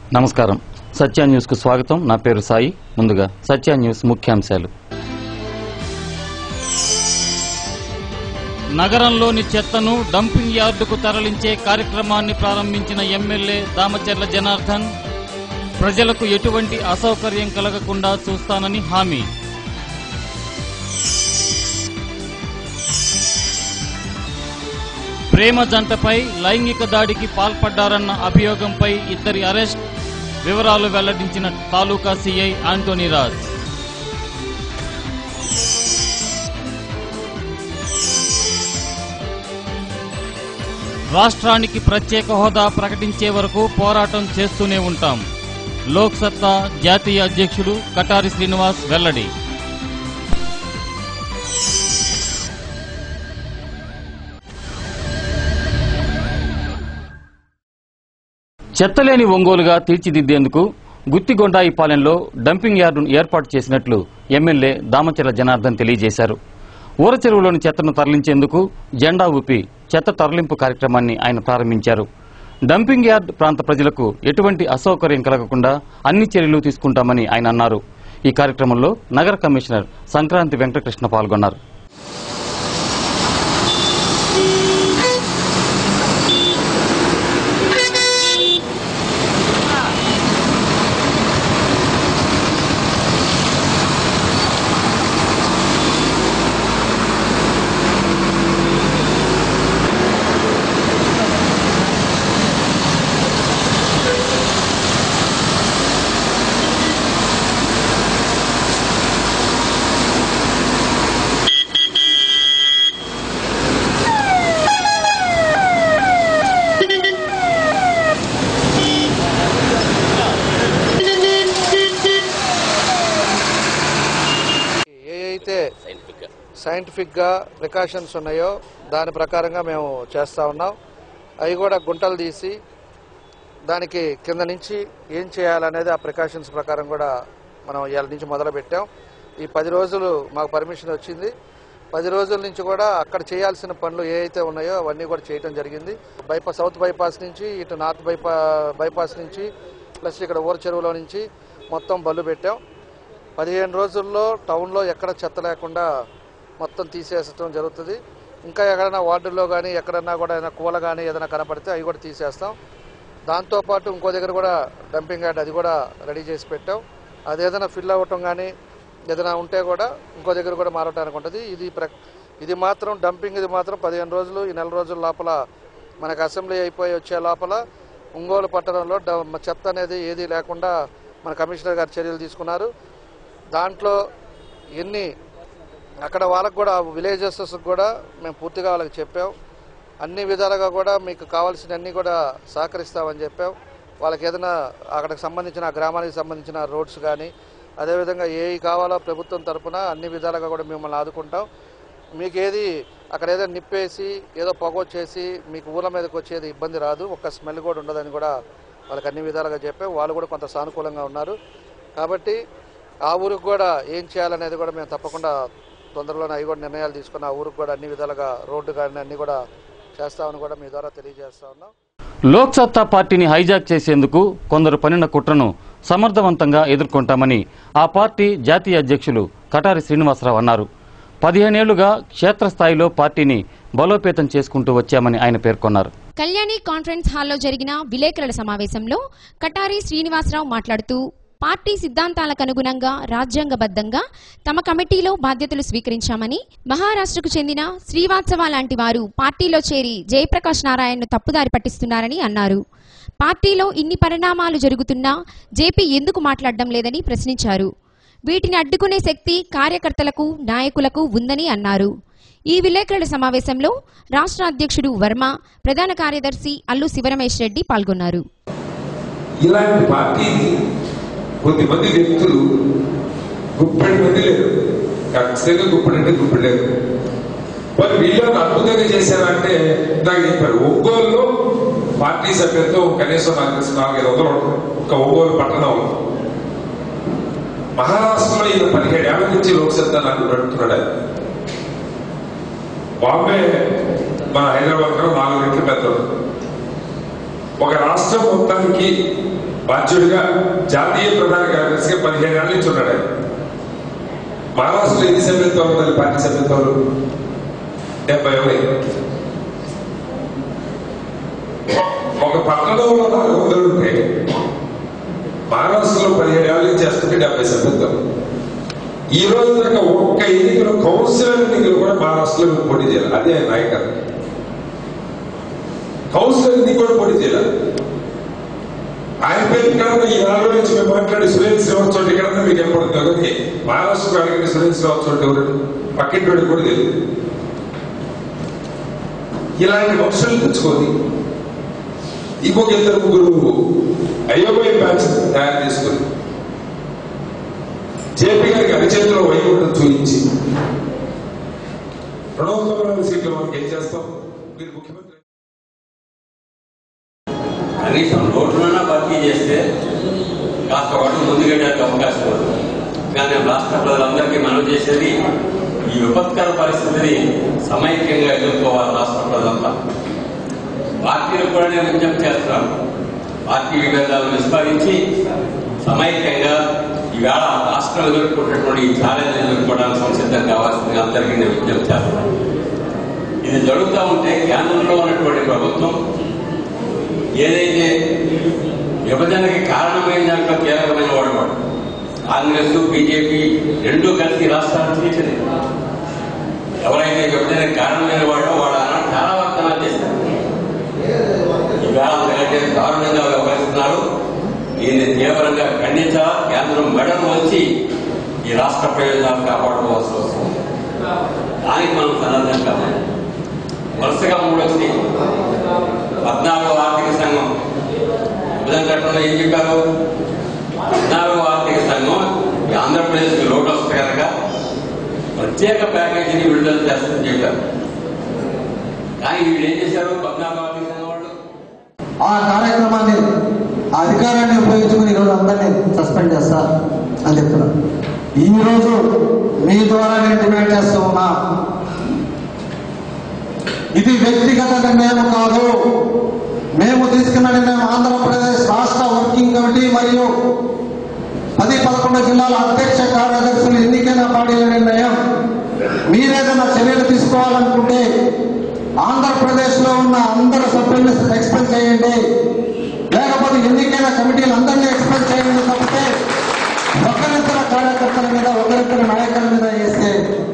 నమస్కారం సత్య న్యూస్ కు స్వాగతం నా పేరు సాయి ముందుగా సత్య న్యూస్ ముఖ్యాంశాలు నగరంలోని చెత్తను డంపింగ్ యార్డుకు తరలించే కార్యక్రమాన్ని ప్రారంభించిన ఎమ్మెల్యే దామచర్ల జనార్దన్ ప్రజలకు ఎటువంటి అసౌకర్యం కలగకుండా చూస్తానని హామీ ప్రేమ జంటపై లైంగిక దాడికి పాల్పడ్డారన్న అభియోగంపై ఇద్దరి అరెస్ట్ వివరాలు వెల్లడించిన తాలూకా సీఐ ఆంటోనీ రాజ్ రాష్ట్రానికి ప్రత్యేక హోదా ప్రకటించే వరకు పోరాటం చేస్తూనే ఉంటాం లోక్ సత్తా జాతీయ అధ్యక్షుడు కటారి శ్రీనివాస్ వెల్లడి చెత్తలేని ఒంగోలుగా తీర్చిదిద్దేందుకు గుత్తిగొండాయిపాలెంలో డంపింగ్ యార్డును ఏర్పాటు చేసినట్లు ఎమ్మెల్యే దామచర్ల జనార్దన్ తెలియజేశారు ఊర చెరువులోని చెత్తను తరలించేందుకు జెండా ఊపి చెత్త తరలింపు కార్యక్రమాన్ని ఆయన ప్రారంభించారు డంపింగ్ యార్డ్ ప్రాంత ప్రజలకు ఎటువంటి అసౌకర్యం కలగకుండా అన్ని చర్యలు తీసుకుంటామని ఆయన అన్నారు ఈ కార్యక్రమంలో నగర కమిషనర్ సంక్రాంతి వెంకటకృష్ణ పాల్గొన్నారు ఏ అయితే సైంటిఫిక్గా ప్రికాషన్స్ ఉన్నాయో దాని ప్రకారంగా మేము చేస్తా ఉన్నాం అవి కూడా గుంటలు తీసి దానికి కింద నుంచి ఏం చేయాలనేది ఆ ప్రికాషన్స్ ప్రకారం కూడా మనం ఇవాళ నుంచి మొదలు పెట్టాం ఈ పది రోజులు మాకు పర్మిషన్ వచ్చింది పది రోజుల నుంచి కూడా అక్కడ చేయాల్సిన పనులు ఏ అయితే ఉన్నాయో అవన్నీ కూడా చేయటం జరిగింది బైపాస్ సౌత్ బైపాస్ నుంచి ఇటు నార్త్ బైపా బైపాస్ నుంచి ప్లస్ ఇక్కడ ఊర చెరువులో నుంచి మొత్తం బళ్ళు పెట్టాం పదిహేను రోజుల్లో టౌన్లో ఎక్కడ చెత్త లేకుండా మొత్తం తీసేసడం జరుగుతుంది ఇంకా ఎక్కడైనా వార్డుల్లో కానీ ఎక్కడన్నా కూడా ఏదైనా కూల కానీ ఏదైనా కనపడితే అవి కూడా తీసేస్తాం దాంతోపాటు ఇంకో దగ్గర కూడా డంపింగ్ యార్డ్ అది కూడా రెడీ చేసి పెట్టాం అది ఏదైనా ఫిల్ అవ్వటం కానీ ఏదైనా ఉంటే కూడా ఇంకో దగ్గర కూడా మారటానికి ఉంటుంది ఇది ప్ర ఇది మాత్రం డంపింగ్ ఇది మాత్రం పదిహేను రోజులు ఈ నెల రోజుల లోపల మనకు అసెంబ్లీ అయిపోయి వచ్చే లోపల ఒంగోలు పట్టణంలో డ- చెత్త అనేది ఏది లేకుండా మన కమిషనర్ గారు చర్యలు తీసుకున్నారు దాంట్లో ఎన్ని అక్కడ వాళ్ళకు కూడా విలేజెస్ కూడా మేము పూర్తిగా వాళ్ళకి చెప్పాం అన్ని విధాలుగా కూడా మీకు కావాల్సిన అన్ని కూడా సహకరిస్తామని చెప్పాం వాళ్ళకి ఏదైనా అక్కడికి సంబంధించిన ఆ గ్రామానికి సంబంధించిన రోడ్స్ కానీ అదేవిధంగా ఏవి కావాలో ప్రభుత్వం తరపున అన్ని విధాలుగా కూడా మిమ్మల్ని ఆదుకుంటాం మీకు ఏది అక్కడ ఏదో నిప్పేసి ఏదో పొగ వచ్చేసి మీకు ఊళ్ళ మీదకి వచ్చేది ఇబ్బంది రాదు ఒక్క స్మెల్ కూడా ఉండదని కూడా వాళ్ళకి అన్ని విధాలుగా చెప్పాం వాళ్ళు కూడా కొంత సానుకూలంగా ఉన్నారు కాబట్టి ఆ ఊరికి కూడా ఏం చేయాలనేది కూడా మేము తప్పకుండా తొందరలోనే అవి కూడా నిర్ణయాలు తీసుకుని ఆ ఊరికి కూడా అన్ని విధాలుగా రోడ్డు కానీ అన్ని కూడా చేస్తామని కూడా మీ ద్వారా తెలియజేస్తా ఉన్నాం లోక్ సత్తా పార్టీని హైజాక్ చేసేందుకు కొందరు పనిన కుట్రను సమర్థవంతంగా ఎదుర్కొంటామని ఆ పార్టీ జాతీయ అధ్యక్షులు కటారి శ్రీనివాసరావు అన్నారు పదిహేనేళ్లుగా క్షేత్రస్థాయిలో పార్టీని బలోపేతం చేసుకుంటూ వచ్చామని ఆయన పేర్కొన్నారు కళ్యాణి కాన్ఫరెన్స్ హాల్లో జరిగిన విలేకరుల సమావేశంలో కటారి శ్రీనివాసరావు మాట్లాడుతూ పార్టీ సిద్ధాంతాలకు అనుగుణంగా రాజ్యాంగబద్ధంగా తమ కమిటీలో బాధ్యతలు స్వీకరించామని మహారాష్ట్రకు చెందిన శ్రీవాత్సవ లాంటి వారు పార్టీలో చేరి జయప్రకాష్ నారాయణను తప్పుదారి పట్టిస్తున్నారని అన్నారు పార్టీలో ఇన్ని పరిణామాలు జరుగుతున్నా జేపీ ఎందుకు మాట్లాడడం లేదని ప్రశ్నించారు వీటిని అడ్డుకునే శక్తి కార్యకర్తలకు నాయకులకు ఉందని అన్నారు ఈ విలేకరుల సమావేశంలో రాష్ట్ర అధ్యక్షుడు వర్మ ప్రధాన కార్యదర్శి అల్లు శివరమేష్ రెడ్డి పాల్గొన్నారు ఇలాంటి పార్టీని కొద్దిమంది వ్యక్తులు గుప్పటి మంది లేరు ఖచ్చితంగా గుప్పటి అంటే గుప్పటి లేరు వాళ్ళు వీళ్ళని అద్భుతంగా చేశారంటే ఇందాక చెప్పారు ఒంగోలులో పార్టీ సభ్యులతో కనీసం నాకు తెలిసి నాలుగైదు వందలు ఉంటుంది. ఒక్క ఒంగోలు పట్టణంలో మహారాష్ట్రలో ఈయన పదిహేడు ఏళ్ల నుంచి లోక్సత్తా నాకు నడుపుతున్నాడు ఆయన. బాంబే మన హైదరాబాద్ కన్నా నాలుగు రెట్లు పెద్దది ఒక రాష్ట్రం మొత్తానికి బాధ్యుడిగా జాతీయ ప్రధాన కార్యదర్శిగా పదిహేను ఏళ్ళ నుంచి ఉన్నాడు ఆయన మహారాష్ట్రలో ఎన్ని సభ్యత్వాలు ఉన్నాయి పార్టీ సభ్యత్వాలు డెబ్బై ఉన్నాయి ఒక పట్టణంలో నాలుగు వందలు ఉంటే మహారాష్ట్రలో పదిహేడు ఏళ్ళ నుంచి చేస్తుంటే డెబ్బై సభ్యత్వం ఈ రోజు దాకా ఒక్క ఎన్నికలు కౌన్సిలర్ ఎన్నికలు కూడా మహారాష్ట్రలో పోటీ చేయాలి అదే ఆయన నాయకత్వం కౌన్సిలర్ ఎన్నిక కూడా పోటీ చేయాలి ఆయన పేరు ఇక్కడ ఈ నాలుగు నుంచి మేము మాట్లాడి సురేష్ శ్రీవాస్ చోటు ఇక్కడ మీకు ఏర్పడుతుంది కానీ మహారాష్ట్రకు అడిగిన సురేష్ శ్రీవాస్ చోటు ఎవరు పక్కింటి వాడికి కూడా తెలియదు ఇలాంటి వంశాలు తెచ్చుకొని ఇంకొక ఇద్దరు ముగ్గురు అయోమయ బ్యాచ్ తయారు చేసుకుని జేపీ గారికి అరిచేతిలో వైకుంఠం చూపించి రెండు వందల నలభై సీట్లు మనం గెలిచేస్తాం మీరు ముఖ్యమంత్రి కనీసం రోడ్లన్నా భర్తీ చేస్తే కాస్త వాటి ముందుకెళ్ళడానికి అవకాశం ఉంది కానీ రాష్ట్ర ప్రజలందరికీ మనం చేసేది ఈ విపత్కర పరిస్థితిని సమైక్యంగా ఎదుర్కోవాలి రాష్ట్ర ప్రజలంతా పార్టీలకు కూడా నేను విజ్ఞప్తి చేస్తున్నాను పార్టీ విభేదాలను విస్మరించి సమైక్యంగా ఈవేళ రాష్ట్రం ఎదుర్కొంటున్నటువంటి ఈ ఛాలెంజ్ ఎదుర్కోవడానికి సంసిద్ధం కావాల్సిందిగా అందరికీ నేను విజ్ఞప్తి చేస్తున్నాను ఇది జరుగుతూ ఉంటే కేంద్రంలో ఉన్నటువంటి ప్రభుత్వం ఏదైతే విభజనకి కారణమైన దాంట్లో కీలకమైన వాడు వాడు కాంగ్రెస్ బీజేపీ రెండూ కలిసి రాష్ట్రాన్ని తీర్చింది ఎవరైతే విభజనకి కారణమైన వాడో వాడు ఆనాడు చాలా వాగ్దానాలు చేశారు ఈవేళ అంతకంటే దారుణంగా వ్యవహరిస్తున్నారు దీన్ని తీవ్రంగా ఖండించాలా కేంద్రం మెడను వచ్చి ఈ రాష్ట్ర ప్రయోజనాలు కాపాడుకోవాల్సి వస్తుంది దానికి మనం సన్నద్ధం కావాలి వరుసగా మూడు వచ్చినాయి పద్నాలుగో ఆర్థిక సంఘం విభజన చట్టంలో ఏం చెప్పారు పద్నాలుగో ఆర్థిక సంఘం ఈ ఆంధ్రప్రదేశ్కి లోటు వస్తే కనుక ప్రత్యేక ప్యాకేజీని విడుదల చేస్తుందని చెప్పారు కానీ వీళ్ళు ఏం చేశారు పద్నాలుగో ఆర్థిక సంఘం వాళ్ళు ఆ కార్యక్రమాన్ని ఆ అధికారాన్ని ఉపయోగించుకుని ఈరోజు అందరినీ సస్పెండ్ చేస్తా అని చెప్తున్నా ఈ రోజు మీ ద్వారా నేను డిమాండ్ చేస్తూ ఉన్నా ఇది వ్యక్తిగత నిర్ణయం కాదు మేము తీసుకున్న నిర్ణయం ఆంధ్రప్రదేశ్ రాష్ట్ర వర్కింగ్ కమిటీ మరియు పది పదకొండు జిల్లాల అధ్యక్ష కార్యదర్శులు ఎన్నికైన పార్టీల నిర్ణయం మీరేదైనా చర్యలు తీసుకోవాలనుకుంటే ఆంధ్రప్రదేశ్ లో ఉన్న అందరు సభ్యుల్ని ఎక్స్పెల్ చేయండి లేకపోతే ఎన్నికైన కమిటీలు అందరినీ ఎక్స్పెల్ చేయండి తప్పితే ఒకరిద్దరు కార్యకర్తల మీద ఒకరిద్దరు నాయకుల మీద వేస్తే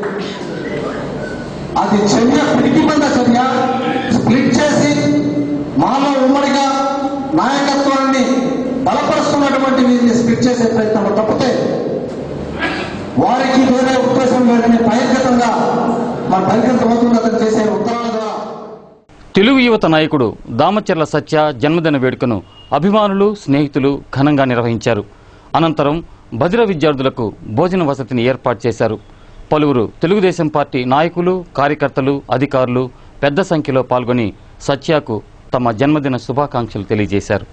అది చర్య పిడికిబంద చర్య స్ప్లిట్ చేసి మాలో ఉమ్మడిగా నాయకత్వాన్ని బలపరుస్తున్నటువంటి వీరిని స్ప్లిట్ చేసే ప్రయత్నం తప్పితే వారికి వేరే ఉద్దేశం లేదని బహిర్గతంగా మన బహిర్గతమవుతుంది అతను చేసే ఉత్తరాల ద్వారా తెలుగు యువత నాయకుడు దామచర్ల సత్య జన్మదిన వేడుకను అభిమానులు స్నేహితులు ఘనంగా నిర్వహించారు అనంతరం బదిర విద్యార్థులకు భోజన వసతిని ఏర్పాటు చేశారు పలువురు తెలుగుదేశం పార్టీ నాయకులు కార్యకర్తలు అధికారులు పెద్ద సంఖ్యలో పాల్గొని సత్యకు తమ జన్మదిన శుభాకాంక్షలు తెలియజేశారు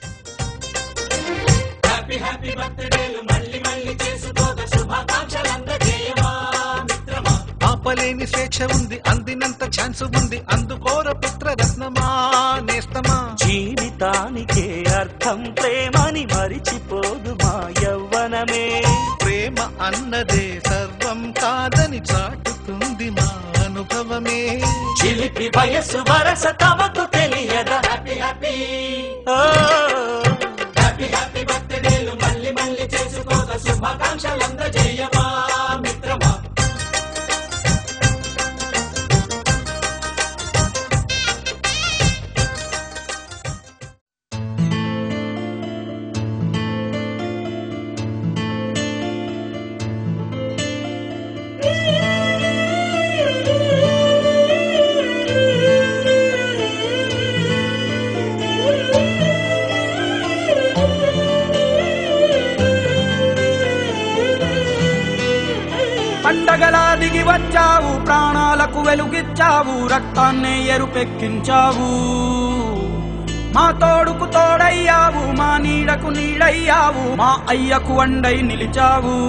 ఆపలేని స్వేచ్ఛ ఉంది అందినంత ఛాన్స్ ఉంది అందుకోర పుత్ర రత్నమా నేస్తమా జీవితానికే అర్థం ప్రేమని మరిచిపోదు మా యవ్వనమే ప్రేమ అన్నదే సర్వం కాదని చాటుతుంది మా అనుభవమే చిలిపి వయసు వరస తమకు తెలియదా హ్యాపీ హ్యాపీ హ్యాపీ హ్యాపీ బర్త్డేలు మళ్ళీ మళ్ళీ చేసుకోక శుభాకాంక్షలందజేయమా మిత్రమా పండగలా దిగి వచ్చావు ప్రాణాలకు వెలుగిచ్చావు రక్తాన్నే ఎరుపెక్కించావు మా తోడుకు తోడయ్యావు మా నీడకు నీడయ్యావు మా అయ్యకు వండై నిలిచావు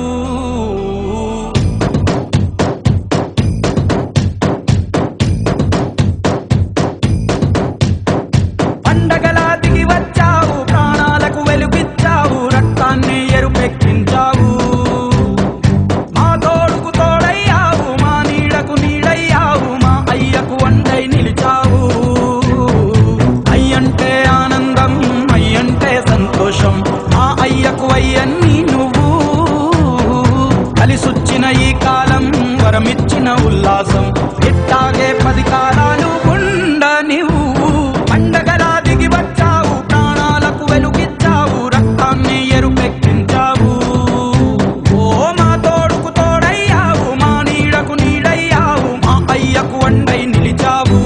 పండగలా దిగి వచ్చావు ప్రాణాలకు వెలుగిచ్చావు సంతోషం మా అయ్యకు అయ్యన్ని నువ్వు కలిసొచ్చిన ఈ కాలం వరమిచ్చిన ఉల్లాసం ఇట్టాగే పది కాలాలు ఉండ నువ్వు పండగలా దిగి వచ్చావు ప్రాణాలకు వెలుగిచ్చావు రక్తాన్ని ఎరుపెక్కించావు ఓ మా తోడుకు తోడయ్యావు మా నీడకు నీడయ్యావు మా అయ్యకు అండై నిలిచావు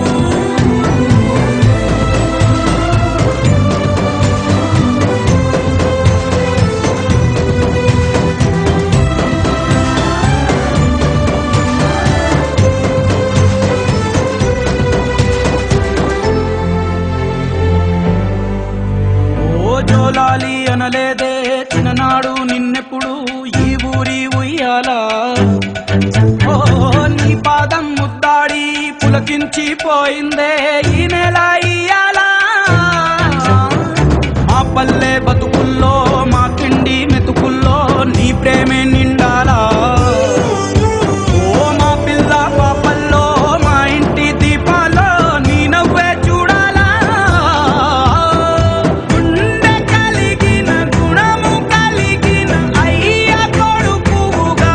ఓ జోలాలి అనలేదే చిన్ననాడు నిన్నెప్పుడు ఈ ఊరి ఉయ్యాలా ఓ నీ పాదం ముద్దాడి పులకించి పోయిందే ఈ నెల ఇయ్యాలా మా పల్లె బతుకుల్లో మా తిండి మెతుకుల్లో నీ ప్రేమే నిండాలా ఓ మా పిల్ల పాపల్లో మా ఇంటి దీపాల్లో నీ నవ్వే చూడాలా గుండె కలిగిన గుణము కలిగిన అయ్య కొడుకుగా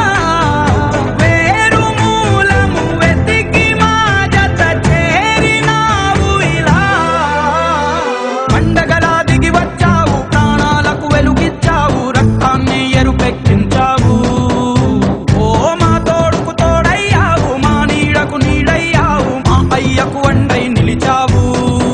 వేరు మూలము వెతికి మా జత చేరినావు ఇలా పండగలా దిగి వచ్చావు ప్రాణాలకు వెలుగిచ్చావు రక్తాన్ని ఎరుపెక్కించావు ఓ మా తోడుకు తోడయ్యావు మా నీడకు నీడయ్యావు మా అయ్యకు అండై నిలిచావు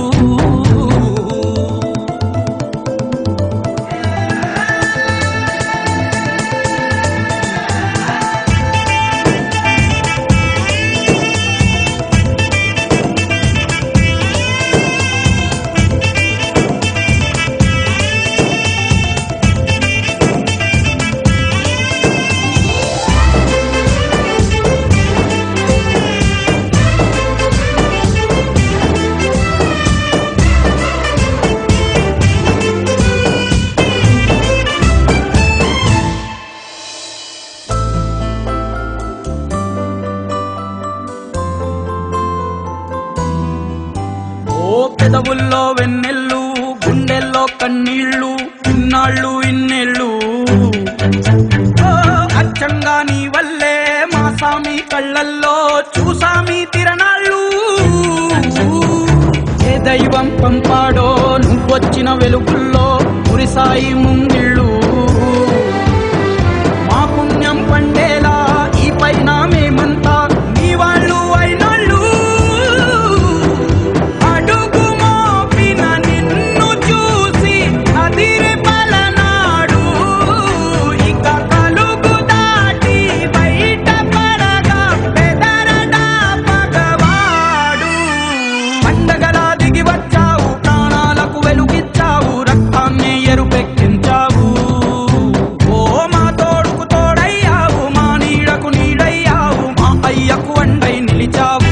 ఓ పెదవుల్లో వెన్నెల్లు గుండెల్లో కన్నీళ్ళు ఇన్నాళ్ళు ఇన్నేళ్ళు ఓ అచ్చంగా నీ వల్లే మా సామి కళ్ళల్లో చూసామి తిరణాళ్ళు ఏ దైవం పంపాడో నువ్వొచ్చిన వెలుగుల్లో కురిసాయి ముంగిళ్ళు మా పుణ్యం పండేలా ఈ పైన మేమంతా నీ వాళ్ళు అయినాళ్ళు అడుగు మోపిన నిన్ను చూసి అదిరి పలనాడు ఇక కలుగు దాటి బయట పడగా పెదరడా పగవాడు పండగలా దిగి వచ్చావు ప్రాణాలకు వెలుగిచ్చావు రక్తాన్ని ఎరుపెక్కించావు ఓ మా తోడుకు తోడయ్యావు మా నీడకు నీడయ్యావు మా అయ్యకు అండై నిలిచావు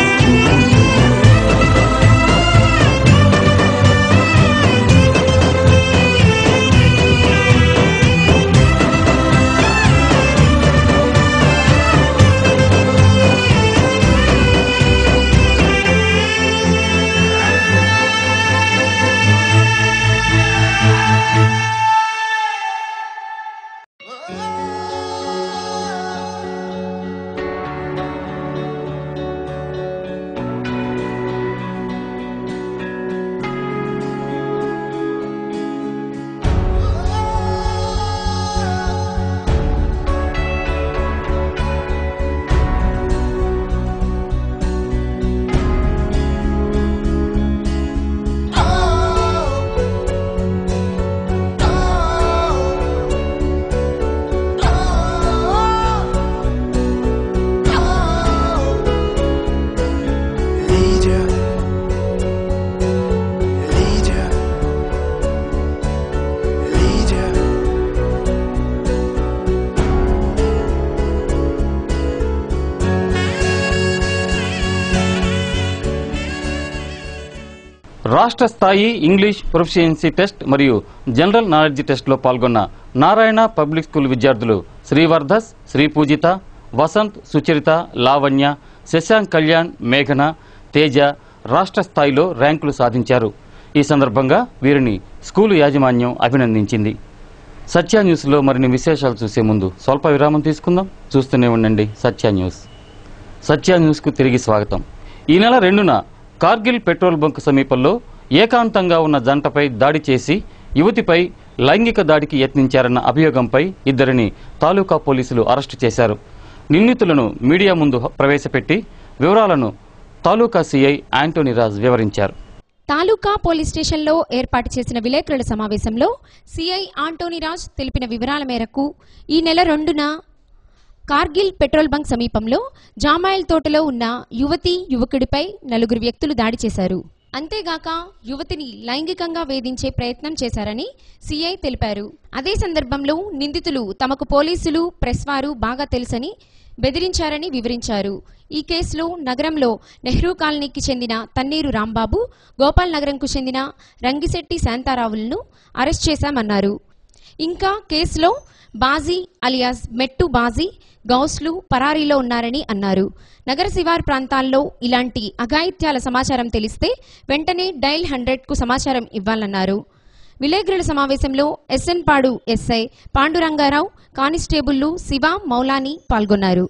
Lydia, Lydia, Lydia. రాష్ట్ర స్థాయి ఇంగ్లీష్ ప్రొఫిషియన్సీ టెస్ట్ మరియు జనరల్ నాలెడ్జ్ టెస్ట్లో పాల్గొన్న నారాయణ పబ్లిక్ స్కూల్ విద్యార్థులు శ్రీవర్ధస్ శ్రీ పూజిత వసంత్ సుచరిత లావణ్య శశాంక్ కళ్యాణ్ మేఘన తేజ రాష్ట్ర స్థాయిలో ర్యాంకులు సాధించారు ఈ సందర్భంగా వీరిని స్కూలు యాజమాన్యం అభినందించింది సత్య న్యూస్లో మరిన్ని విశేషాలు చూసే ముందు స్వల్ప విరామం తీసుకుందాం చూస్తూనే ఉండండి సత్య న్యూస్ సత్య న్యూస్కు తిరిగి స్వాగతం ఈ నెల రెండున కార్గిల్ పెట్రోల్ బంక్ సమీపంలో ఏకాంతంగా ఉన్న జంటపై దాడి చేసి యువతిపై లైంగిక దాడికి యత్నించారన్న అభియోగంపై ఇద్దరిని తాలూకా పోలీసులు అరెస్టు చేశారు నిందితులను మీడియా ముందు ప్రవేశపెట్టి వివరాలను తాలూకా సీఐ యాంటోనీ రాజ్ వివరించారు తాలూకా పోలీస్ స్టేషన్లో ఏర్పాటు చేసిన విలేకరుల సమావేశంలో సిఐ ఆంటోనీరాజ్ తెలిపిన వివరాల మేరకు ఈ నెల రెండున కార్గిల్ పెట్రోల్ బంక్ సమీపంలో జామాయిల్ తోటలో ఉన్న యువతి యువకుడిపై నలుగురు వ్యక్తులు దాడి చేశారు అంతేగాక యువతిని లైంగికంగా వేధించే ప్రయత్నం చేశారని సిఐ తెలిపారు అదే సందర్భంలో నిందితులు తమకు పోలీసులు ప్రెస్ వారు బాగా తెలుసని బెదిరించారని వివరించారు ఈ కేసులో నగరంలో నెహ్రూ కాలనీకి చెందిన తన్నీరు రాంబాబు గోపాల్ నగరంకు చెందిన రంగిశెట్టి శాంతారావులను అరెస్ట్ చేశామన్నారు ఇంకా కేసులో బాజీ అలియాస్ మెట్టు బాజీ గౌస్లు పరారీలో ఉన్నారని అన్నారు నగర శివారు ప్రాంతాల్లో ఇలాంటి అఘాయిత్యాల సమాచారం తెలిస్తే వెంటనే డైల్ హండ్రెడ్ కు సమాచారం ఇవ్వాలన్నారు విలేకరుల సమావేశంలో ఎస్ఎన్ పాడు ఎస్ఐ పాండురంగారావు కానిస్టేబుళ్లు శివ మౌలాని పాల్గొన్నారు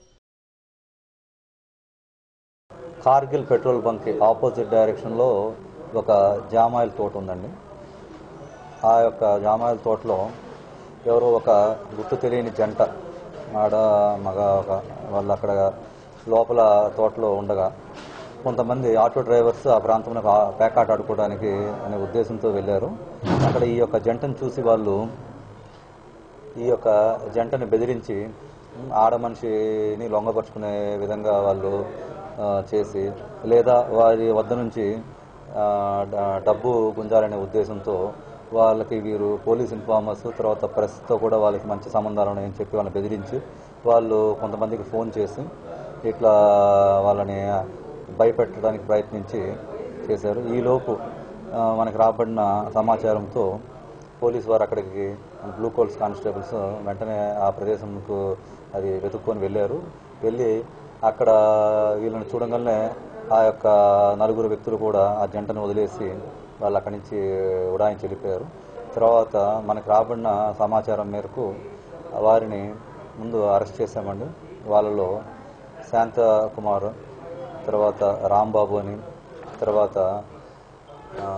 కార్గిల్ పెట్రోల్ బంక్ ఆపోజిట్ డైరెక్షన్లో ఒక జామాయిల్ తోట ఉందండి ఆ యొక్క జామాయిల్ తోటలో ఎవరో ఒక గుర్తు తెలియని జంట ఆడ మగ ఒక వాళ్ళు అక్కడ లోపల తోటలో ఉండగా కొంతమంది ఆటో డ్రైవర్స్ ఆ ప్రాంతంలో ఆ- పేకాట ఆడుకోవడానికి అనే ఉద్దేశంతో వెళ్ళారు అక్కడ ఈ యొక్క జంటను చూసి వాళ్ళు ఈ యొక్క జంటని బెదిరించి ఉమ్, ఆడ మనిషిని లొంగపరుచుకునే విధంగా వాళ్ళు ఆ, చేసి లేదా వారి వద్ద నుంచి ఆ, డ- డబ్బు గుంజాలనే ఉద్దేశంతో వాళ్ళకి వీరు పోలీస్ ఇన్ఫార్మర్స్ తర్వాత ప్రెస్తో కూడా వాళ్ళకి మంచి సంబంధాలు ఉన్నాయని చెప్పి వాళ్ళని బెదిరించి వాళ్ళు కొంతమందికి ఫోన్ చేసి ఇట్లా వాళ్ళని భయపెట్టడానికి ప్రయత్నించి చేశారు ఈలోపు ఆ, మనకి రాబడిన సమాచారంతో పోలీస్ వారు అక్కడికి బ్లూ కోల్స్ కానిస్టేబుల్స్ వెంటనే ఆ ప్రదేశంకు అది వెతుక్కొని వెళ్ళారు వెళ్ళి అక్కడ వీళ్ళని చూడగానే ఆ యొక్క నలుగురు వ్యక్తులు కూడా ఆ జంటను వదిలేసి వాళ్ళు అక్కడి నుంచి ఉడాయించి వెళ్ళిపోయారు తర్వాత మనకు రాబడిన సమాచారం మేరకు వారిని ముందు అరెస్ట్ చేశామండి వాళ్ళలో శాంత కుమార్ తర్వాత రాంబాబు అని తర్వాత ఆ,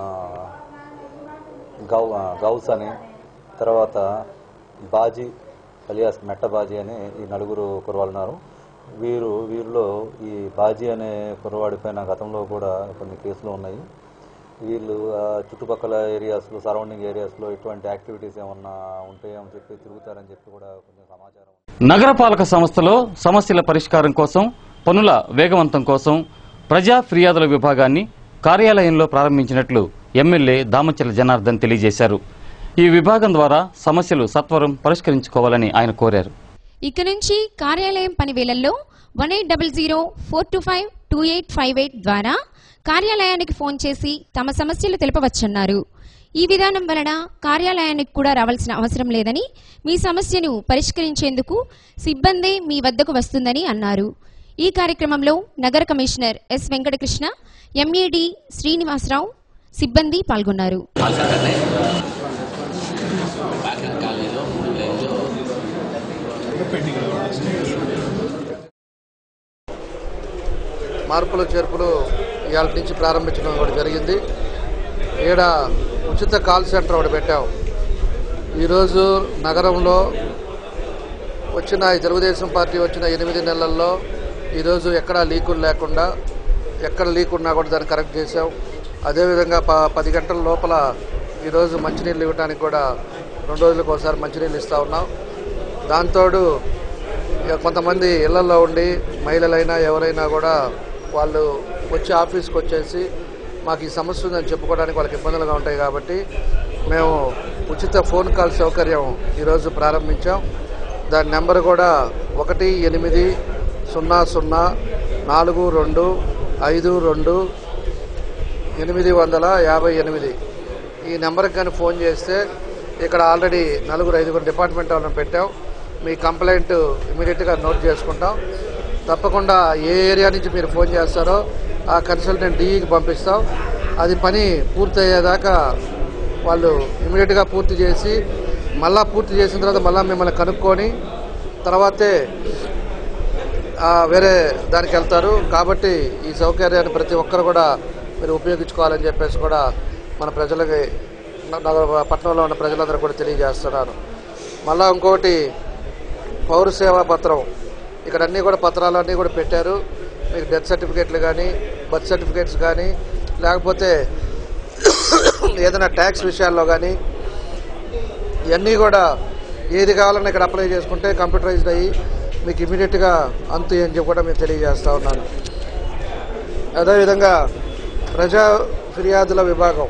గౌ ఆ, గౌస్ అని తర్వాత బాజీ అలియాస్ మెట్ట బాజీ అని ఈ నలుగురు కుర్రవాళ్ళు ఉన్నారు వీరు వీరిలో ఈ బాజీ అనే కుర్రవాడి పైన గతంలో కూడా కొన్ని కేసులు ఉన్నాయి వీళ్ళు ఆ, చుట్టుపక్కల ఏరియాస్లో సరౌండింగ్ ఏరియాస్లో ఇటువంటి యాక్టివిటీస్ ఏమన్నా ఉంటాయో అని చెప్పి తిరుగుతారని చెప్పి కూడా కొంచెం సమాచారం నగరపాలక సంస్థలో సమస్యల పరిష్కారం కోసం పనుల వేగవంతం కోసం ప్రజా ఫిర్యాదుల విభాగాన్ని కార్యాలయంలో ప్రారంభించినట్లు ఎమ్మెల్యే దామచర్ల జనార్దన్ తెలియజేశారు ఈ విభాగం ద్వారా సమస్యలు సత్వరం పరిష్కరించుకోవాలని ఆయన కోరారు ఇక నుంచి కార్యాలయం పని వేళల్లో one eight double zero four two five two eight five eight ద్వారా కార్యాలయానికి ఫోన్ చేసి తమ సమస్యలు తెలుపవచ్చన్నారు ఈ విధానం వలన కార్యాలయానికి కూడా రావాల్సిన అవసరం లేదని మీ సమస్యను పరిష్కరించేందుకు సిబ్బందే మీ వద్దకు వస్తుందని అన్నారు ఈ కార్యక్రమంలో నగర commissioner S Venkatakrishna MAD Srinivasarao సిబ్బంది పాల్గొన్నారు మార్పులు చేర్పులు ఇవాళ నుంచి ప్రారంభించడం కూడా జరిగింది ఈడ ఉచిత కాల్ సెంటర్ ఒకటి పెట్టాం ఈరోజు నగరంలో వచ్చిన ఈ తెలుగుదేశం పార్టీ వచ్చిన ఎనిమిది నెలల్లో ఈరోజు ఎక్కడా లీకులు లేకుండా ఎక్కడ లీక్ ఉన్నా కూడా దాన్ని కరెక్ట్ చేసాం అదేవిధంగా ప పది గంటల లోపల ఈరోజు మంచినీళ్ళు ఇవ్వడానికి కూడా రెండు రోజులకు ఒకసారి మంచినీళ్ళు ఇస్తూ ఉన్నాం దాంతోడు ఇక కొంతమంది ఇళ్లలో ఉండి మహిళలైనా ఎవరైనా కూడా వాళ్ళు వచ్చి ఆఫీస్కి వచ్చేసి మాకు ఈ సమస్య ఉందని చెప్పుకోవడానికి వాళ్ళకి ఇబ్బందులుగా ఉంటాయి కాబట్టి మేము ఉచిత ఫోన్ కాల్ సౌకర్యం ఈరోజు ప్రారంభించాం దాని నెంబర్ కూడా ఒకటి ఎనిమిది సున్నా సున్నా నాలుగు రెండు ఐదు రెండు ఎనిమిది వందల యాభై ఎనిమిది ఈ నెంబర్కి కానీ ఫోన్ చేస్తే ఇక్కడ ఆల్రెడీ నలుగురు ఐదుగురు డిపార్ట్మెంట్ వాళ్ళని పెట్టాం మీ కంప్లైంట్ ఇమీడియట్గా నోట్ చేసుకుంటాం తప్పకుండా ఏ ఏరియా నుంచి మీరు ఫోన్ చేస్తారో ఆ కన్సల్టెంట్ డీఈకి పంపిస్తాం అది పని పూర్తయ్యేదాకా వాళ్ళు ఇమీడియట్గా పూర్తి చేసి మళ్ళా పూర్తి చేసిన తర్వాత మళ్ళీ మిమ్మల్ని కనుక్కొని తర్వాతే ఆ, వేరే దానికి వెళ్తారు కాబట్టి ఈ సౌకర్యాన్ని ప్రతి ఒక్కరు కూడా మీరు ఉపయోగించుకోవాలని చెప్పేసి కూడా మన ప్రజలకి న- నగర పట్టణంలో ఉన్న ప్రజలందరూ కూడా తెలియజేస్తున్నాను మళ్ళా ఇంకోటి పౌర సేవా పత్రం ఇక్కడ అన్నీ కూడా పత్రాలన్నీ కూడా పెట్టారు మీకు డెత్ సర్టిఫికేట్లు కానీ బర్త్ సర్టిఫికేట్స్ కానీ లేకపోతే ఏదైనా ట్యాక్స్ విషయాల్లో కానీ ఇవన్నీ కూడా ఏది కావాలన్నా ఇక్కడ అప్లై చేసుకుంటే కంప్యూటరైజ్డ్ అయ్యి మీకు ఇమీడియట్గా అంతు అని చెప్పి కూడా మేము తెలియజేస్తా ఉన్నాను అదేవిధంగా ప్రజా ఫిర్యాదుల విభాగం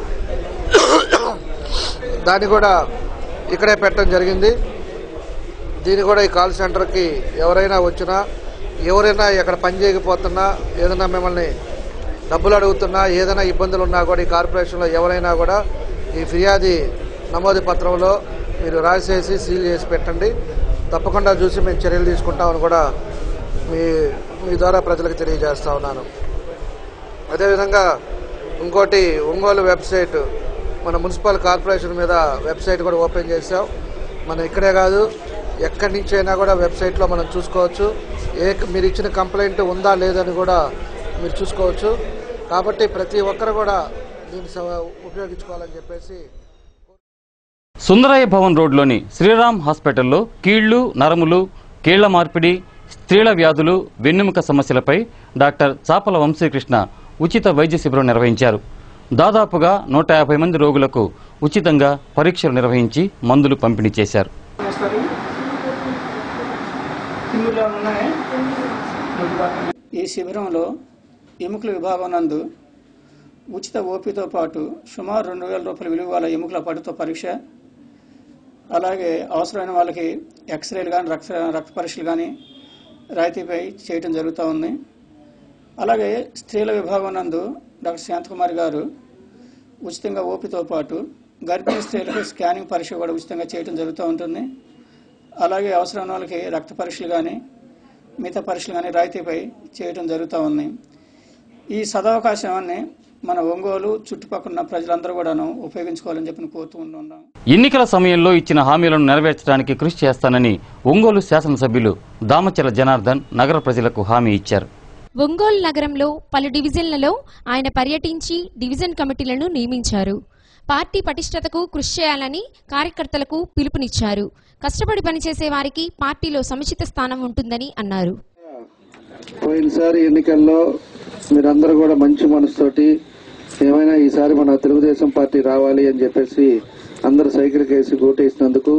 దాన్ని కూడా ఇక్కడే పెట్టడం జరిగింది దీన్ని కూడా ఈ కాల్ సెంటర్కి ఎవరైనా వచ్చినా ఎవరైనా ఎక్కడ పని చేయకపోతున్నా ఏదైనా మిమ్మల్ని డబ్బులు అడుగుతున్నా ఏదైనా ఇబ్బందులు ఉన్నా కూడా ఈ కార్పొరేషన్లో ఎవరైనా కూడా ఈ ఫిర్యాది నమోదు పత్రంలో మీరు రాసేసి సీల్ చేసి పెట్టండి తప్పకుండా చూసి మేము చర్యలు తీసుకుంటామని కూడా మీ మీ ద్వారా ప్రజలకు తెలియజేస్తా ఉన్నాను అదేవిధంగా ఇంకోటి ఒంగోలు వెబ్సైట్ మన మున్సిపల్ కార్పొరేషన్ మీద వెబ్సైట్ కూడా ఓపెన్ చేసాం మనం ఇక్కడే కాదు ఎక్కడి నుంచి అయినా కూడా వెబ్సైట్లో మనం చూసుకోవచ్చు ఏ మీరు ఇచ్చిన కంప్లైంట్ ఉందా లేదని కూడా మీరు చూసుకోవచ్చు కాబట్టి ప్రతి ఒక్కరు కూడా దీన్ని స- ఉపయోగించుకోవాలని చెప్పేసి సుందరయ్య భవన్ రోడ్లోని శ్రీరామ్ హాస్పిటల్లో కీళ్లు నరములు కీళ్ల మార్పిడి స్త్రీల వ్యాధులు వెన్నెముక సమస్యలపై డాక్టర్ చాపల వంశీకృష్ణ ఉచిత వైద్య శిబిరం నిర్వహించారు దాదాపుగా నూట యాభై మంది రోగులకు ఉచితంగా పరీక్షలు నిర్వహించి మందులు పంపిణీ చేశారు వస్తారు ఇందులో ఉన్నాయి ఈ శిబిరంలో ఎముకల విభాగం నందు ఉచిత ఓపీతో పాటు సుమారు రెండు వేల రూపాయల విలువ గల ఎముకల పట్టుతో పరీక్ష అలాగే అవసరమైన వాళ్ళకి ఎక్స్రేలు కానీ రక్త రక్త పరీక్షలు కానీ రాయితీపై చేయటం జరుగుతూ ఉంది అలాగే స్త్రీల విభాగం నందు డాక్టర్ శాంతకుమారి గారు ఉచితంగా ఓపీతో పాటు గర్భిణీ స్త్రీలకు స్కానింగ్ పరీక్ష కూడా ఉచితంగా చేయడం జరుగుతూ ఉంటుంది అలాగే అవసరమైన వాళ్ళకి రక్త పరీక్షలు కానీ మిగతా పరీక్షలు కానీ రాయితీపై చేయడం జరుగుతూ ఉంది ఈ సదవకాశాన్ని మన ఒంగోలు చుట్టుపక్కల ఉన్న ప్రజలందరూ కూడాను ఉపయోగించుకోవాలని చెప్పి కోరుతూ ఉన్నాం ఎన్నికల సమయంలో ఇచ్చిన హామీలను నెరవేర్చడానికి కృషి చేస్తానని ఒంగోలు శాసనసభ్యులు దామచల జనార్దన్ నగర ప్రజలకు హామీ ఇచ్చారు ఒంగోలు నగరంలో పలు డివిజన్లలో ఆయన పర్యటించి డివిజన్ కమిటీలను నియమించారు పార్టీ పటిష్టతకు కృషి చేయాలని కార్యకర్తలకు పిలుపునిచ్చారు కష్టపడి పనిచేసే వారికి పార్టీలో సముచిత స్థానం ఉంటుందని అన్నారు పోయినసారి ఎన్నికల్లో మీరందరూ కూడా మంచి మనసుతోటి ఏమైనా ఈసారి మన తెలుగుదేశం పార్టీ రావాలి అని చెప్పేసి అందరు సైకిల్ కేసి ఓటేసినందుకు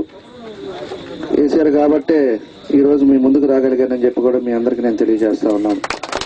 వేశారు కాబట్టే ఈ రోజు మీ ముందుకు రాగలిగానని చెప్పి కూడా మీ అందరికి నేను తెలియజేస్తా ఉన్నాను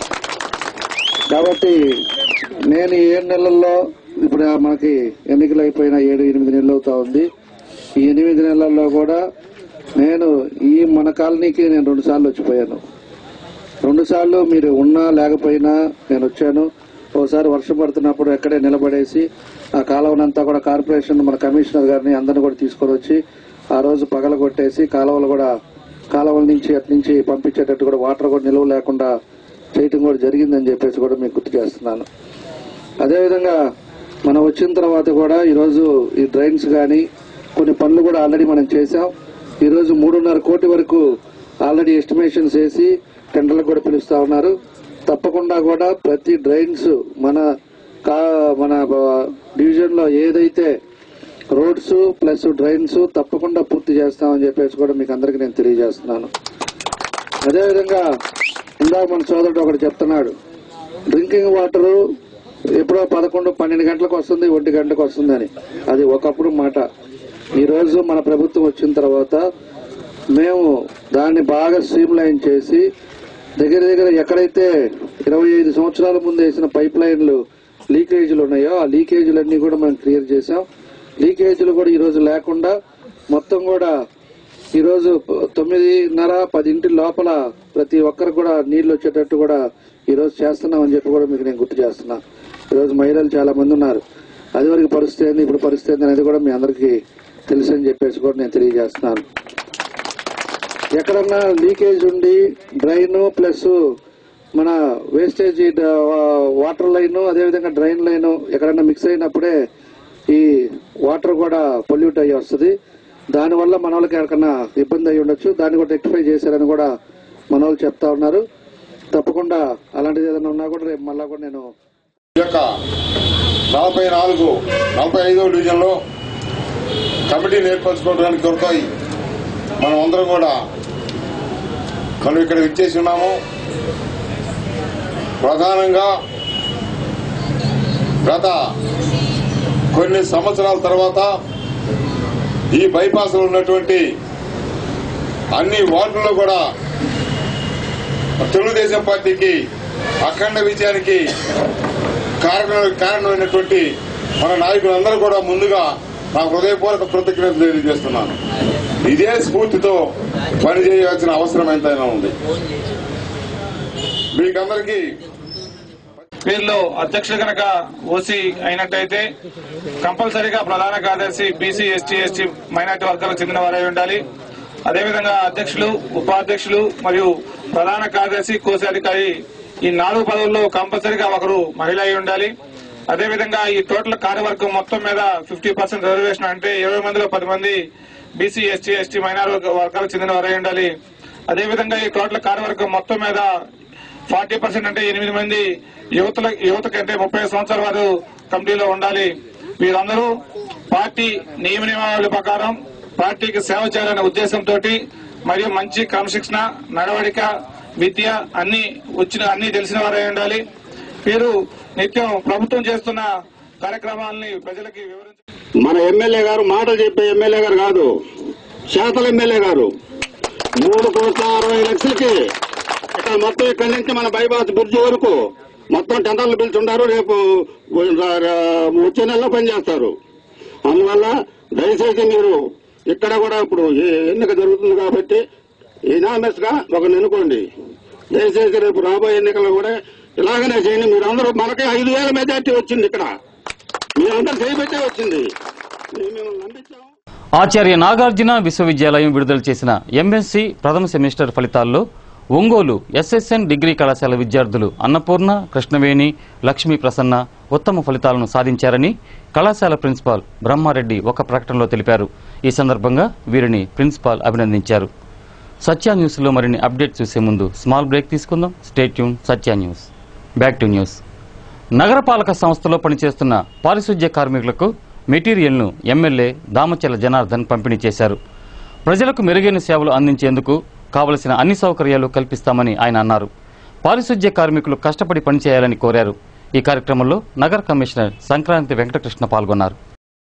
కాబట్టి నేను ఈ ఏడు నెలల్లో ఇప్పుడు మనకి ఎన్నికలు అయిపోయిన ఏడు ఎనిమిది నెలలు అవుతా ఉంది ఈ ఎనిమిది నెలల్లో కూడా నేను ఈ మన కాలనీకి నేను రెండు సార్లు వచ్చిపోయాను రెండు సార్లు మీరు ఉన్నా లేకపోయినా నేను వచ్చాను ఓసారి వర్షం పడుతున్నప్పుడు ఎక్కడే నిలబడేసి ఆ కాలువనంతా కూడా కార్పొరేషన్ మన కమిషనర్ గారిని అందరిని కూడా తీసుకొని వచ్చి ఆ రోజు పగల కొట్టేసి కాలువలు కూడా కాలువల నుంచి అటు నుంచి పంపించేటట్టు కూడా వాటర్ కూడా నిల్వ లేకుండా చేయటం కూడా జరిగిందని చెప్పేసి కూడా మీకు గుర్తు చేస్తున్నాను అదేవిధంగా మనం వచ్చిన తర్వాత కూడా ఈరోజు ఈ డ్రైన్స్ కానీ కొన్ని పనులు కూడా ఆల్రెడీ మనం చేశాం ఈరోజు మూడున్నర కోటి వరకు ఆల్రెడీ ఎస్టిమేషన్స్ వేసి టెండర్లకు కూడా పిలుస్తా ఉన్నారు తప్పకుండా కూడా ప్రతి డ్రైన్స్ మన కా మన డివిజన్ లో ఏదైతే రోడ్స్ ప్లస్ డ్రైన్స్ తప్పకుండా పూర్తి చేస్తామని చెప్పేసి కూడా మీకు అందరికి నేను తెలియజేస్తున్నాను అదేవిధంగా ఇందాక మన సోదరుడు ఒకటి చెప్తున్నాడు డ్రింకింగ్ వాటర్ ఎప్పుడో పదకొండు పన్నెండు గంటలకు వస్తుంది ఒంటి గంటలకు వస్తుందని అది ఒకప్పుడు మాట ఈ రోజు మన ప్రభుత్వం వచ్చిన తర్వాత మేము దాన్ని బాగా స్ట్రీమ్ లైన్ చేసి దగ్గర దగ్గర ఎక్కడైతే ఇరవై ఐదు సంవత్సరాల ముందు వేసిన పైప్ లైన్లు లీకేజీలు ఉన్నాయో ఆ లీకేజీలన్నీ కూడా మనం క్లియర్ చేసాం లీకేజీలు కూడా ఈ రోజు లేకుండా మొత్తం కూడా ఈ రోజు తొమ్మిదిన్నర పదింటి లోపల ప్రతి ఒక్కరు కూడా నీళ్లు వచ్చేటట్టు కూడా ఈ రోజు చేస్తున్నామని చెప్పి కూడా మీకు నేను గుర్తు చేస్తున్నా ఈ రోజు మహిళలు చాలా మంది ఉన్నారు అది వరకు పరిస్థితి ఏంది ఇప్పుడు పరిస్థితి ఏంది అనేది కూడా మీ అందరికీ తెలుసు అని చెప్పేసి కూడా నేను తెలియజేస్తున్నాను ఎక్కడన్నా లీకేజ్ ఉండి డ్రైన్ ప్లస్ మన వేస్టేజ్ వాటర్ లైన్ అదేవిధంగా డ్రైన్ లైన్ ఎక్కడైనా మిక్స్ అయినప్పుడే ఈ వాటర్ కూడా పొల్యూట్ అయ్యి వస్తుంది దానివల్ల మన వాళ్ళకి ఎక్కడైనా ఇబ్బంది అయి ఉండొచ్చు దాన్ని కూడా రెక్టిఫై చేశారని కూడా మన వాళ్ళు చెప్తా ఉన్నారు తప్పకుండా అలాంటిది ఏదైనా ఉన్నా కూడా రేపు మళ్ళా కూడా నేను ఈ యొక్క నలభై నాలుగు నలభై ఐదో డివిజన్లో కమిటీని ఏర్పరచుకోవడానికి కొరకై మనం అందరం కూడా మనం ఇక్కడ ఇచ్చేసి ఉన్నాము ప్రధానంగా గత కొన్ని సంవత్సరాల తర్వాత ఈ బైపాస్ లో ఉన్నటువంటి అన్ని వార్డుల్లో కూడా తెలుగుదేశం పార్టీకి అఖండ విజయానికి కారణం కారణమైనటువంటి మన నాయకులందరూ కూడా ముందుగా నా హృదయపూర్వక కృతజ్ఞతలు తెలియజేస్తున్నాను ఇదే స్ఫూర్తితో పనిచేయాల్సిన అవసరం ఎంతైనా ఉంది మీకందరికీ వీళ్ళు అధ్యక్షులు కనుక ఓసీ అయినట్టయితే కంపల్సరీగా ప్రధాన కార్యదర్శి బీసీ ఎస్టీ ఎస్టీ మైనార్టీ వర్గాలకు చెందిన వారై ఉండాలి అదేవిధంగా అధ్యక్షులు ఉపాధ్యక్షులు మరియు ప్రధాన కార్యదర్శి కోశాధికారి ఈ నాలుగు పదవుల్లో కంపల్సరీగా ఒకరు మహిళ అయి ఉండాలి అదేవిధంగా ఈ టోటల్ కార్యవర్గం మొత్తం మీద ఫిఫ్టీ పర్సెంట్ రిజర్వేషన్ అంటే ఇరవై మందిలో పది మంది బీసీ ఎస్టీ ఎస్టీ మైనారిటీ వర్గాలకు చెందిన వారై ఉండాలి అదేవిధంగా ఈ టోటల్ కార్యవర్గం మొత్తం మీద ఫార్టీ పర్సెంట్ అంటే ఎనిమిది మంది యువతల యువతకి అంటే ముప్పై సంవత్సరాల వారు కమిటీలో ఉండాలి వీరందరూ పార్టీ నియమ నియమావళి ప్రకారం పార్టీకి సేవ చేయాలనే ఉద్దేశంతో మరియు మంచి క్రమశిక్షణ నడవడిక విద్య అన్ని వచ్చిన అన్ని తెలిసిన వారై ఉండాలి వీరు నిత్యం ప్రభుత్వం చేస్తున్న కార్యక్రమాలని ప్రజలకి వివరించారు మన ఎమ్మెల్యే గారు మాటలు చెప్పే ఎమ్మెల్యే గారు కాదు శాతల ఎమ్మెల్యే గారు మూడు కోట్ల అరవై లక్షలకి ఇక్కడ మొత్తం ఇక్కడి నుంచి మన బైపాస్ బ్రిడ్జి వరకు మొత్తం టెండర్లు పిలుచుంటారు రేపు వచ్చే నెలలో పనిచేస్తారు అందువల్ల దయచేసి మీరు ఇక్కడ కూడా ఇప్పుడు ఈ ఎన్నిక జరుగుతుంది కాబట్టి ఇనామస్ గా ఒకరిని ఎన్నుకోండి దయచేసి రేపు రాబోయే ఎన్నికల్లో కూడా ఇలాగనే చేయండి మీరు అందరూ మనకి ఐదు వేల మెజార్టీ వచ్చింది ఇక్కడ మీరందరూ చేయబట్టే వచ్చింది మేము మిమ్మల్ని నమ్మించాం ఆచార్య నాగార్జున విశ్వవిద్యాలయం విడుదల చేసిన ఎంఎస్సి ప్రథమ సెమిస్టర్ ఫలితాల్లో ఒంగోలు ఎస్ఎస్ఎన్ డిగ్రీ కళాశాల విద్యార్థులు అన్నపూర్ణ కృష్ణవేణి లక్ష్మీ ప్రసన్న ఉత్తమ ఫలితాలను సాధించారని కళాశాల ప్రిన్సిపాల్ బ్రహ్మారెడ్డి ఒక ప్రకటనలో తెలిపారు ఈ సందర్భంగా వీరిని ప్రిన్సిపాల్ అభినందించారు సత్య న్యూస్లో మరిన్ని అప్డేట్ చూసే ముందు స్మాల్ బ్రేక్ తీసుకుందాం stay tuned Satya news back to news నగరపాలక సంస్థలో పనిచేస్తున్న పారిశుధ్య కార్మికులకు మెటీరియల్ను ఎమ్మెల్యే దామచల జనార్దన్ పంపిణీ చేశారు ప్రజలకు మెరుగైన సేవలు అందించేందుకు కావలసిన అన్ని సౌకర్యాలు కల్పిస్తామని ఆయన అన్నారు పారిశుధ్య కార్మికులు కష్టపడి పనిచేయాలని కోరారు ఈ కార్యక్రమంలో నగర కమిషనర్ సంక్రాంతి వెంకటకృష్ణ పాల్గొన్నారు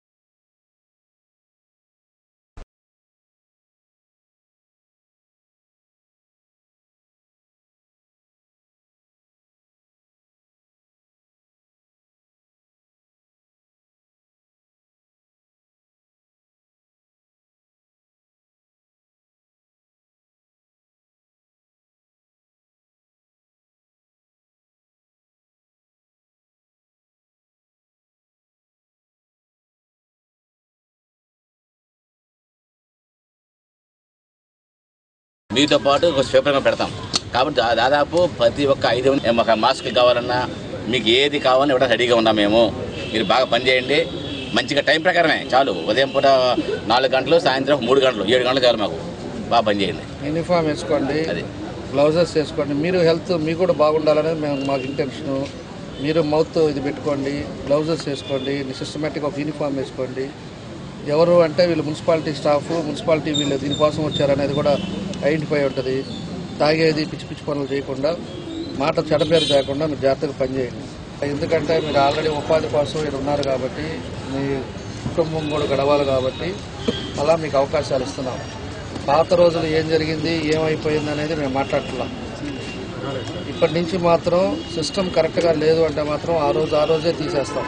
మీతో పాటు ఒక స్వీపర్గా పెడతాం కాబట్టి దా- దాదాపు ప్రతి ఒక్క ఐదు ఒక మాస్క్ కావాలన్నా మీకు ఏది కావాలని ఇవ్వడం రెడీగా ఉన్నాం మేము మీరు బాగా పనిచేయండి మంచిగా టైం ప్రకారమే చాలు ఉదయం పూట నాలుగు గంటలు సాయంత్రం మూడు గంటలు ఏడు గంటలు చాలు మాకు బాగా పనిచేయండి యూనిఫామ్ వేసుకోండి గ్లౌజెస్ వేసుకోండి మీరు హెల్త్ మీకు కూడా బాగుండాలనేది మేము మాకు ఇంటెన్షన్ మీరు మౌత్ ఇది పెట్టుకోండి గ్లౌజెస్ వేసుకోండి సిస్టమేటిక్ ఒక యూనిఫామ్ వేసుకోండి ఎవరు అంటే వీళ్ళు మున్సిపాలిటీ స్టాఫ్ మున్సిపాలిటీ వీళ్ళు దీనికోసం వచ్చారనేది కూడా ఐడెంటిఫై ఉంటుంది తాగేది పిచ్చి పిచ్చి పనులు చేయకుండా మాట చెడపేరు చేయకుండా మీరు జాగ్రత్తగా పనిచేయండి ఎందుకంటే మీరు ఆల్రెడీ ఉపాధి కోసం ఇక్కడ ఉన్నారు కాబట్టి మీ కుటుంబం కూడా గడవాలి కాబట్టి అలా మీకు అవకాశాలు ఇస్తున్నాం పాత రోజులు ఏం జరిగింది ఏమైపోయింది అనేది మేము మాట్లాడుతున్నాం ఇప్పటి నుంచి మాత్రం సిస్టమ్ కరెక్ట్గా లేదు అంటే మాత్రం ఆ రోజు ఆ రోజే తీసేస్తాం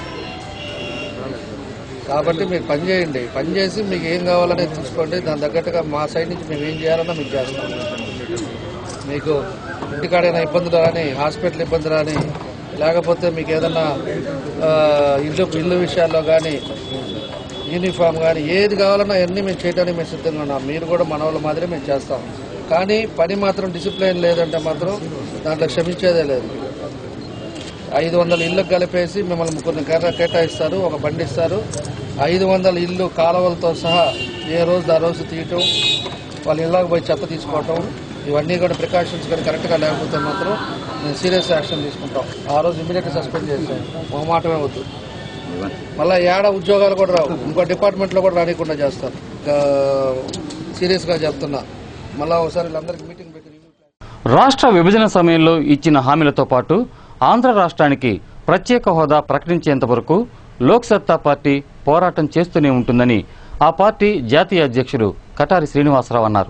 కాబట్టి మీరు పని చేయండి పని చేసి మీకు ఏం కావాలనేది తీసుకోండి దాని తగ్గట్టుగా మా సైడ్ నుంచి మేము ఏం చేయాలన్నా మీకు చేస్తాం మీకు ఇంటికాడైనా ఇబ్బందులు కానీ హాస్పిటల్ ఇబ్బందులు కానీ లేకపోతే మీకు ఏదన్నా ఆ, ఇల్లు ఇల్లు విషయాల్లో కానీ యూనిఫామ్ కానీ ఏది కావాలన్నా అన్నీ మేము చేయడానికి మేము సిద్ధంగా ఉన్నాం మీరు కూడా మన వాళ్ళ మాదిరి మేము చేస్తాం కానీ పని మాత్రం డిసిప్లైన్ లేదంటే మాత్రం దాంట్లో క్షమించేదే లేదు ఐదు వందల ఇళ్ళకు కలిపేసి మిమ్మల్ని కొన్ని కేటా- కేటాయిస్తారు ఒక బండి ఇస్తారు ఐదు వందల ఇల్లు కాలువలతో సహా ఏ రోజు ఆ రోజు తీయటం వాళ్ళ ఇళ్ళకి పోయి చెత్త తీసుకోవటం ఇవన్నీ కూడా ప్రికాషన్స్ కానీ కరెక్ట్గా లేకపోతే మాత్రం నేను సీరియస్ యాక్షన్ తీసుకుంటాం ఆ రోజు ఇమీడియట్గా సస్పెండ్ చేస్తాం ఒక మాటమే వద్దు మళ్ళీ ఏడ ఉద్యోగాలు కూడా రావు ఇంకో డిపార్ట్మెంట్లో కూడా రానికుండా చేస్తారు ఇంకా సీరియస్గా చెప్తున్నా మళ్ళీ ఒకసారి వీళ్ళందరికీ మీటింగ్ పెట్టి రాష్ట్ర విభజన సమయంలో ఇచ్చిన హామీలతో పాటు ఆంధ్ర రాష్ట్రానికి ప్రత్యేక హోదా ప్రకటించేంత వరకు లోక్ సత్తా పార్టీ పోరాటం చేస్తూనే ఉంటుందని ఆ పార్టీ జాతీయ అధ్యక్షుడు కటారి శ్రీనివాసరావు అన్నారు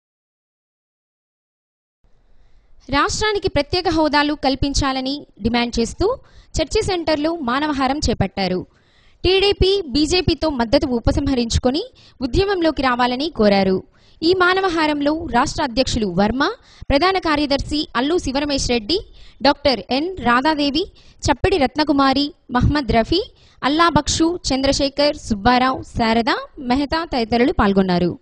రాష్ట్రానికి ప్రత్యేక హోదాలు కల్పించాలని డిమాండ్ చేస్తూ చర్చి సెంటర్లో మానవహారం చేపట్టారు టీడీపీ బీజేపీతో మద్దతు ఉపసంహరించుకొని ఉద్యమంలోకి రావాలని కోరారు ఈ మానవహారంలో రాష్ట్ర అధ్యక్షులు వర్మ ప్రధాన కార్యదర్శి అల్లు శివరమేష్ రెడ్డి డాక్టర్ ఎన్ రాధాదేవి చప్పిడి రత్నకుమారి మహ్మద్ రఫీ అల్లాబక్షు చంద్రశేఖర్ సుబ్బారావు శారద మెహతా తదితరులు పాల్గొన్నారు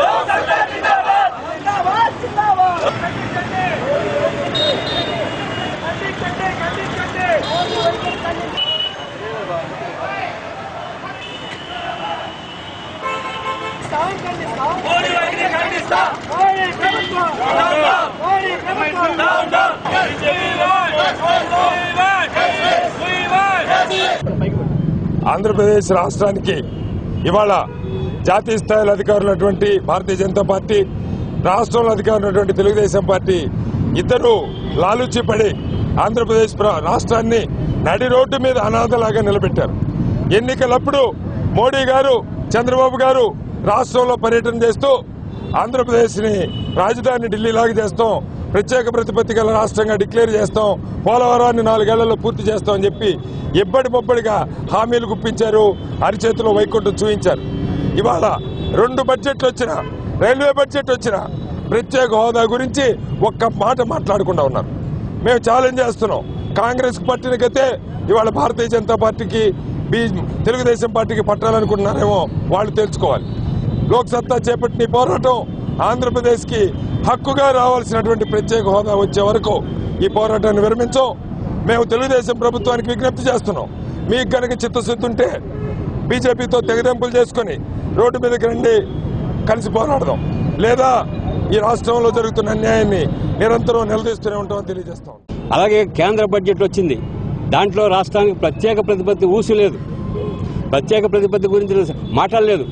ఆంధ్రప్రదేశ్ రాష్ట్రానికి ఇవాళ జాతీయ స్థాయిలో అధికారులైనటువంటి భారతీయ జనతా పార్టీ రాష్ట్రంలో అధికారులైనటువంటి తెలుగుదేశం పార్టీ ఇద్దరు లాలుచి పడి ఆంధ్రప్రదేశ్ ప్ర- రాష్ట్రాన్ని నడి రోడ్డు మీద అనాథలాగా నిలబెట్టారు ఎన్నికలప్పుడు మోడీ గారు చంద్రబాబు గారు రాష్ట్రంలో పర్యటన చేస్తూ ఆంధ్రప్రదేశ్ ని రాజధాని ఢిల్లీలాగా చేస్తాం ప్రత్యేక ప్రతిపత్తి గల రాష్ట్రంగా డిక్లేర్ చేస్తాం పోలవరాన్ని నాలుగేళ్లలో పూర్తి చేస్తాం అని చెప్పి ఇబ్బడి బొబ్బడిగా హామీలు గుప్పించారు అరిచేతిలో వైకుంఠం చూపించారు ఇవాళ రెండు బడ్జెట్లు వచ్చిన రైల్వే బడ్జెట్ వచ్చిన ప్రత్యేక హోదా గురించి ఒక్క మాట మాట్లాడకుండా ఉన్నారు మేము ఛాలెంజ్ చేస్తున్నాం కాంగ్రెస్ పట్టిన గతే ఇవాళ భారతీయ జనతా పార్టీకి బీ తెలుగుదేశం పార్టీకి పట్టాలనుకుంటున్నారేమో వాళ్ళు తెలుసుకోవాలి లోక్ సత్తా చేపట్టిన ఈ పోరాటం ఆంధ్రప్రదేశ్ కి హక్కుగా రావాల్సినటువంటి ప్రత్యేక హోదా వచ్చే వరకు ఈ పోరాటాన్ని విరమించం మేము తెలుగుదేశం ప్రభుత్వానికి విజ్ఞప్తి చేస్తున్నాం మీకు గనక చిత్తశుద్ధి ఉంటే బీజేపీతో తెగదెంపులు చేసుకుని రోడ్డు మీదకి రండి కలిసి పోరాడదాం లేదా ఈ రాష్ట్రంలో జరుగుతున్న అన్యాయాన్ని నిరంతరం నిలదీస్తూనే ఉంటామని తెలియజేస్తాం అలాగే కేంద్ర బడ్జెట్ వచ్చింది దాంట్లో రాష్ట్రానికి ప్రత్యేక ప్రతిపత్తి ఊసు లేదు ప్రత్యేక ప్రతిపత్తి గురించి మాట్లాడలేదు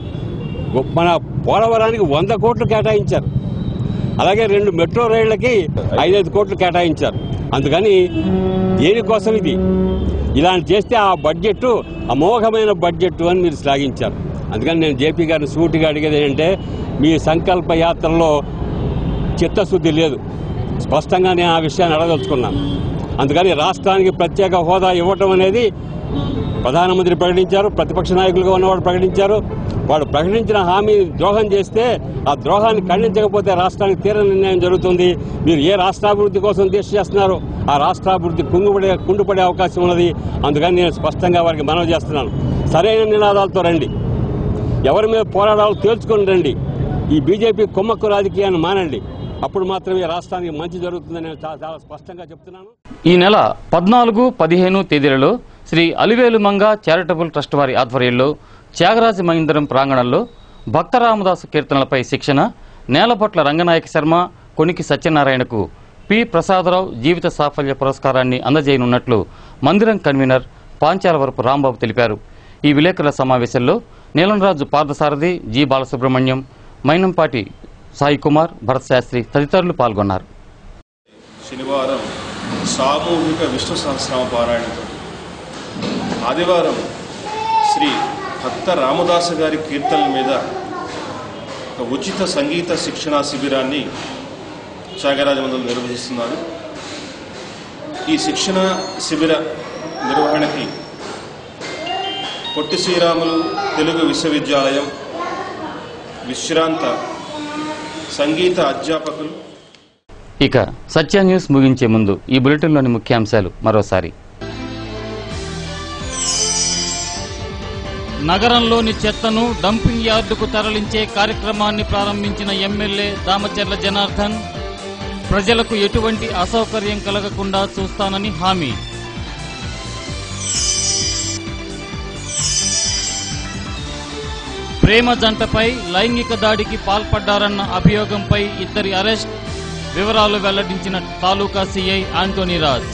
మన పోలవరానికి వంద కోట్లు కేటాయించారు అలాగే రెండు మెట్రో రైళ్లకి ఐదైదు కోట్లు కేటాయించారు అందుకని దేనికోసం ఇది ఇలాంటి చేస్తే ఆ బడ్జెట్ అమోఘమైన బడ్జెట్ అని మీరు శ్లాఘించారు అందుకని నేను జేపీ గారిని సూటిగా అడిగేది ఏంటంటే మీ సంకల్ప యాత్రలో చిత్తశుద్ధి లేదు స్పష్టంగా నేను ఆ విషయాన్ని అడగదలుచుకున్నాను అందుకని రాష్ట్రానికి ప్రత్యేక హోదా ఇవ్వటం అనేది ప్రధానమంత్రి ప్రకటించారు ప్రతిపక్ష నాయకులుగా ఉన్నవాడు ప్రకటించారు వాడు ప్రకటించిన హామీ ద్రోహం చేస్తే ఆ ద్రోహాన్ని ఖండించకపోతే రాష్ట్రానికి తీర నిర్ణయం జరుగుతుంది మీరు ఏ రాష్ట్రాభివృద్ధి కోసం దీక్ష చేస్తున్నారు ఆ రాష్ట్రాభివృద్ధి కుంగుపడే కుండుపడే అవకాశం ఉన్నది అందుకని నేను స్పష్టంగా వారికి మనవి చేస్తున్నాను సరైన నినాదాలతో రండి ఎవరి మీద పోరాడాలో తేల్చుకొని రండి ఈ బీజేపీ కుమ్మక్కు రాజకీయాన్ని మానండి అప్పుడు మాత్రమే రాష్ట్రానికి మంచి జరుగుతుందని నేను చాలా చాలా స్పష్టంగా చెప్తున్నాను ఈ నెల పద్నాలుగు పదిహేను తేదీలలో శ్రీ అలివేలు మంగ చారిటబుల్ ట్రస్ట్ వారి ఆధ్వర్యంలో త్యాగరాజ మహేంద్రం ప్రాంగణంలో భక్త రామదాసు కీర్తనలపై శిక్షణ నేలపట్ల రంగనాయక శర్మ కొనికి సత్యనారాయణకు పి ప్రసాదరావు జీవిత సాఫల్య పురస్కారాన్ని అందజేయనున్నట్లు మందిరం కన్వీనర్ పాంచాలవరపు రాంబాబు తెలిపారు ఈ విలేకరుల సమావేశంలో నీలంరాజు పార్థసారథి జి బాలసుబ్రహ్మణ్యం మైనంపాటి సాయి కుమార్ భరత్ శాస్త్రి తదితరులు పాల్గొన్నారు శనివారం సామూహిక విష్ణు సహస్రనామ పారాయణతో ఆదివారం శ్రీ భక్త రామదాసు గారి కీర్తనల మీద ఒక ఉచిత సంగీత శిక్షణా శిబిరాన్ని త్యాగరాజమందులు నిర్వహిస్తున్నారు ఈ శిక్షణ శిబిర నిర్వహణకి పొట్టి శ్రీరాములు తెలుగు విశ్వవిద్యాలయం విశ్రాంత సంగీత అధ్యాపకులు ఇక సత్య న్యూస్ ముగించే ముందు ఈ బులెటిన్లోని ముఖ్యాంశాలు మరోసారి నగరంలోని చెత్తను డంపింగ్ యార్డుకు తరలించే కార్యక్రమాన్ని ప్రారంభించిన ఎమ్మెల్యే దామచర్ల జనార్దన్ ప్రజలకు ఎటువంటి అసౌకర్యం కలగకుండా చూస్తానని హామీ ప్రేమ జంటపై లైంగిక దాడికి పాల్పడ్డారన్న అభియోగంపై ఇద్దరి అరెస్ట్ వివరాలు వెల్లడించిన తాలూకా సీఐ ఆంటోనీ రాజ్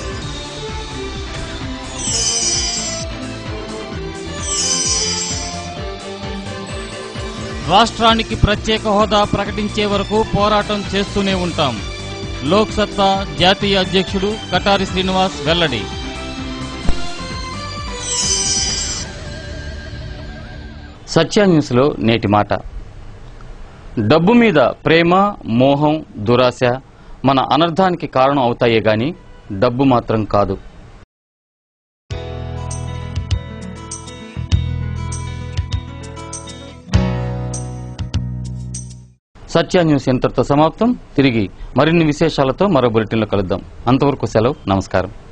రాష్ట్రానికి ప్రత్యేక హోదా ప్రకటించే వరకు పోరాటం చేస్తూనే ఉంటాం లోక్ సత్తా జాతీయ అధ్యక్షుడు కటారి శ్రీనివాస్ వెల్లడి సత్య న్యూస్లో నేటి మాట డబ్బు మీద ప్రేమ మోహం దురాశ మన అనర్థానికి కారణం అవుతాయే గాని డబ్బు మాత్రం కాదు సత్య న్యూస్ ఇంతటితో సమాప్తం తిరిగి మరిన్ని విశేషాలతో మరో బులెటిన్లో కలుద్దాం అంతవరకు సెలవు నమస్కారం